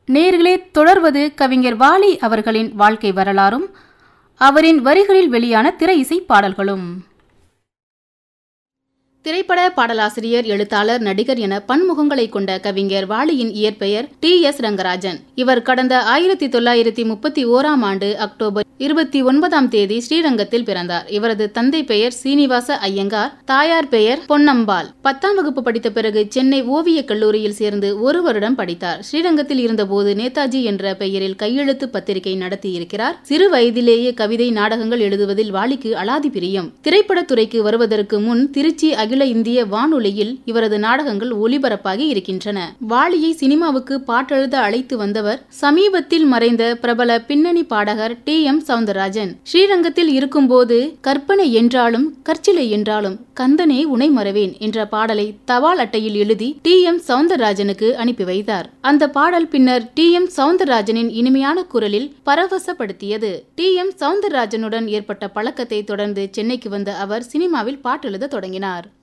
நேர்களே தொடர்வது கவிஞர் வாலி அவர்களின் வாழ்க்கை வரலாறும் அவரின் வரிகளில் வெளியான திரை இசை பாடல்களும் திரைப்பட பாடலாசிரியர் எழுத்தாளர் நடிகர் என பன்முகங்களை கொண்ட கவிஞர் வாலியின் இயற்பெயர் டி எஸ் ரங்கராஜன் இவர் கடந்த ஆயிரத்தி தொள்ளாயிரத்தி முப்பத்தி ஓராம் ஆண்டு அக்டோபர் இருபத்தி ஒன்பதாம் தேதி ஸ்ரீரங்கத்தில் பிறந்தார் இவரது தந்தை பெயர் சீனிவாச ஐயங்கார் தாயார் பெயர் பொன்னம்பாள் பத்தாம் வகுப்பு படித்த பிறகு சென்னை ஓவியக் கல்லூரியில் சேர்ந்து ஒரு வருடம் படித்தார் ஸ்ரீரங்கத்தில் இருந்தபோது நேதாஜி என்ற பெயரில் கையெழுத்து பத்திரிகை நடத்தியிருக்கிறார் சிறு வயதிலேயே கவிதை நாடகங்கள் எழுதுவதில் வாலிக்கு அலாதி பிரியம் திரைப்படத்துறைக்கு வருவதற்கு முன் திருச்சி அகில இந்திய வானொலியில் இவரது நாடகங்கள் ஒலிபரப்பாகி இருக்கின்றன வாலியை சினிமாவுக்கு பாட்டெழுத அழைத்து வந்தவர் சமீபத்தில் மறைந்த பிரபல பின்னணி பாடகர் டி எம் சவுந்தரராஜன் ஸ்ரீரங்கத்தில் இருக்கும்போது கற்பனை என்றாலும் கற்சிலை என்றாலும் கந்தனே உனை மறவேன் என்ற பாடலை தபால் அட்டையில் எழுதி டி எம் சவுந்தரராஜனுக்கு அனுப்பி வைத்தார் அந்த பாடல் பின்னர் டி எம் சவுந்தரராஜனின் இனிமையான குரலில் பரவசப்படுத்தியது டி எம் சவுந்தரராஜனுடன் ஏற்பட்ட பழக்கத்தை தொடர்ந்து சென்னைக்கு வந்த அவர் சினிமாவில் பாட்டெழுத தொடங்கினார்